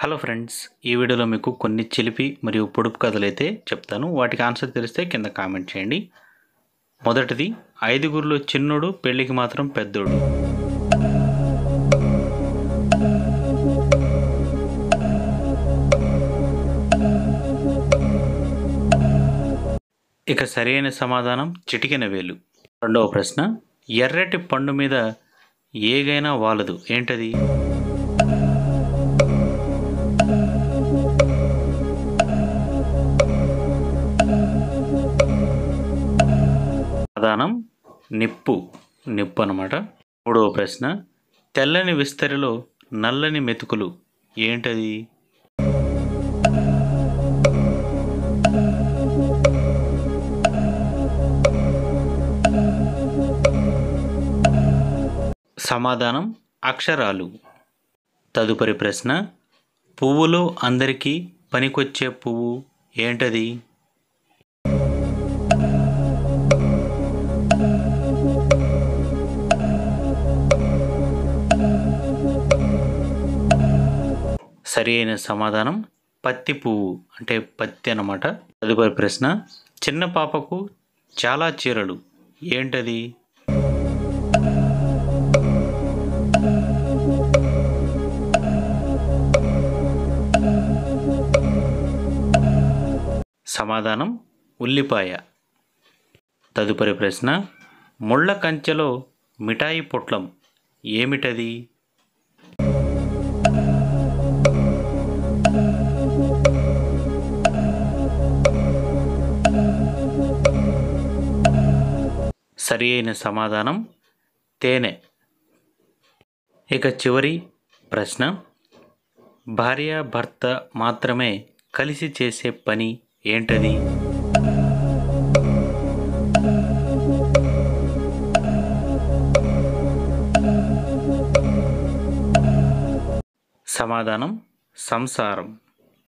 hello friends ఈ వీడియోలో మీకు కొన్ని చిలిపి మరియు పొడుపు కథలు అయితే చెప్తాను వాటికి ఆన్సర్ తెలిస్తే కింద కామెంట్ చేయండి మొదటిది ఐదుగురిలో చిన్నోడు పెళ్ళికి మాత్రం పెద్దోడు ఇక సరైన సమాధానం చిటికెన వేలు రెండవ ప్రశ్న ఎర్రటి పండు మీద ఏగైనా వాలదు ఏంటది సమాధానం నిప్పు నిప్పు అన్నమాట మూడవ ప్రశ్న తెల్లని విస్తరిలో నల్లని మెతుకులు ఏంటది సమాధానం అక్షరాలు తదుపరి ప్రశ్న పువ్వులో అందరికీ పనికొచ్చే పువ్వు ఏంటది సరి అయిన సమాధానం పత్తి పువ్వు అంటే పత్తి అన్నమాట తదుపరి ప్రశ్న చిన్న పాపకు చాలా చీరలు ఏంటది సమాధానం ఉల్లిపాయ తదుపరి ప్రశ్న ముళ్ళ కంచెలో మిఠాయి పొట్లం ఏమిటది సరి అయిన సమాధానం తేనె ఇక చివరి ప్రశ్న భార్య భర్త మాత్రమే కలిసి చేసే పని ఏంటది సమాధానం సంసారం